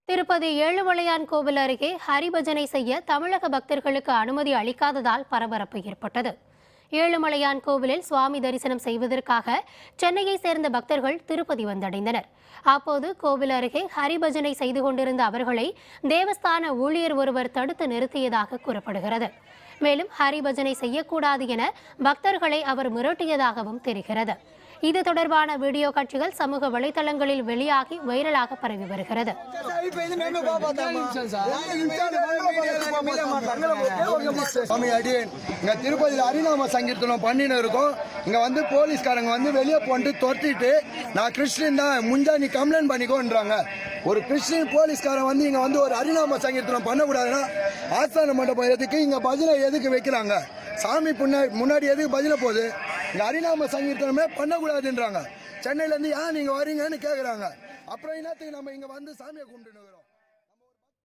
திருப்பதி ஏழுமலையான் கோவில் அருகே ஹரிபஜனை செய்ய தமிழக பக்தர்களுக்கு அனுமதி அளிக்காததால் பரபரப்பு ஏற்பட்டது ஏழுமலையான் கோவிலில் சுவாமி தரிசனம் செய்வதற்காக சென்னையை சேர்ந்த பக்தர்கள் திருப்பதி வந்தடைந்தனர் அப்போது கோவில் அருகே ஹரிபஜனை செய்து கொண்டிருந்த அவர்களை தேவஸ்தான ஊழியர் ஒருவர் தடுத்து நிறுத்தியதாக கூறப்படுகிறது மேலும் ஹரிபஜனை செய்யக்கூடாது என பக்தர்களை அவர் மிரட்டியதாகவும் தெரிகிறது இது தொடர்பான வீடியோ காட்சிகள் சமூக வலைதளங்களில் வெளியாகி வைரலாக பரவி வருகிறது சுவாமி அடியேன் இங்க திருப்பதியில் ஹரிநாம சங்கீர்த்தனம் பண்ணின்னு இருக்கோம் இங்க வந்து போலீஸ்காரங்க வந்து வெளியே போட்டு துரத்திட்டு நான் கிறிஸ்டின் தான் முஞ்சா நீ கம்ப்ளைண்ட் பண்ணிக்கோன்றாங்க ஒரு கிறிஸ்டின் போலீஸ்காரன் வந்து இங்க வந்து ஒரு ஹரிநாம சங்கீர்த்தனம் பண்ணக்கூடாதுன்னா ஆஸ்தான மண்டபம் எதுக்கு இங்க பஜனை எதுக்கு வைக்கிறாங்க சாமி முன்னாடி முன்னாடி எதுக்கு பஜனை போகுது இங்க ஹரிநாம சங்கீர்த்தனமே பண்ணக்கூடாதுன்றாங்க சென்னையில இருந்து ஏன் நீங்க வரீங்கன்னு கேக்குறாங்க அப்புறம் என்னத்துக்கு நம்ம இங்க வந்து சாமியை கும்பிட்டு இருக்கிறோம்